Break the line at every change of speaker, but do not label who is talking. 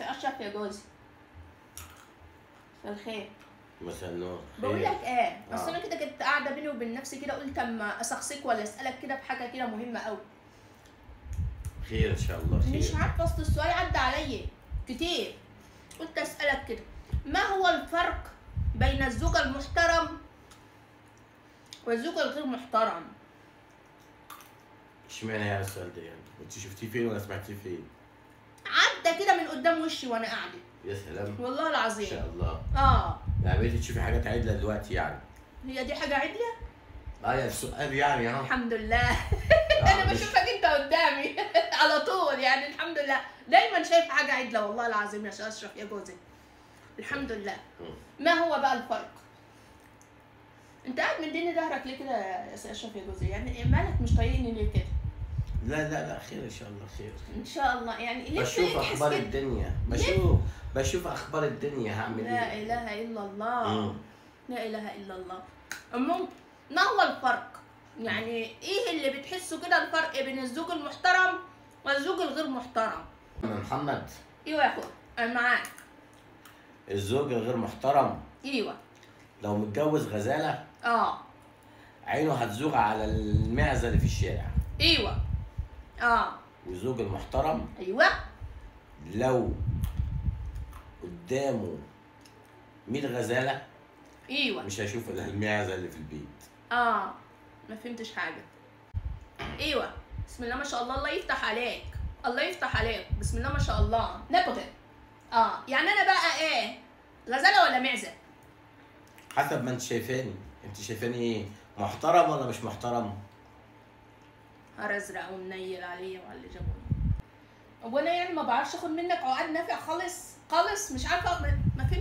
يا اشرف يا جوزي مساء الخير
مساء النور
بقول
خير.
لك ايه بس
آه.
انا كده كنت قاعده بيني وبين نفسي كده قلت اما اسخسك ولا اسالك كده بحاجه كده مهمه قوي
خير ان شاء الله خير
مش عارفه اصل السؤال عدى عليا كتير قلت اسالك كده ما هو الفرق بين الزوج المحترم والزوج الغير محترم
اشمعنى يعني السؤال ده يعني انت شفتيه فين ولا سمعتيه فين
عدى كده من قدام وشي وانا قاعده
يا سلام
والله
ان
العظيم
شاء الله
اه
يعني بقيتي تشوفي حاجات عدله دلوقتي يعني
هي دي حاجه عدله
اه يعني السؤال يعني اه
الحمد لله
آه،
انا
مش-
بشوفك انت قدامي على طول يعني الحمد لله دايما شايف حاجه عدله والله العظيم يا شيخ اشرف يا جوزي الحمد لله
مم.
ما هو بقى الفرق انت قاعد مديني ظهرك ليه كده يا سي اشرف يا جوزي يعني مالك مش طايقني ليه كده
لا لا لا خير ان شاء الله خير
ان شاء الله يعني ليه
بشوف
تحس
اخبار
كده؟
الدنيا بشوف بشوف اخبار الدنيا هعمل
لا
ايه
اله الا الله
مم.
لا اله الا الله المهم ما هو الفرق يعني ايه اللي بتحسه كده الفرق بين الزوج المحترم والزوج الغير محترم
أم محمد
ايوه يا اخويا انا معاك
الزوج الغير محترم
ايوه
لو متجوز غزاله
اه
عينه هتزوغ على المعزه اللي في الشارع
ايوه اه
والزوج المحترم
ايوه
لو قدامه 100 غزاله
ايوه
مش هيشوف الا المعزه اللي في البيت
اه ما فهمتش حاجه ايوه بسم الله ما شاء الله الله يفتح عليك الله يفتح عليك بسم الله ما شاء الله نبغي اه يعني انا بقى ايه غزاله ولا معزه
حسب ما انت شايفاني انت شايفاني ايه محترم ولا مش محترم
نهار ازرق ومنيل عليا وعلى اللي جابوني وانا يعني ما بعرفش اخد منك عقد نافع خالص خالص مش عارفه ما, ما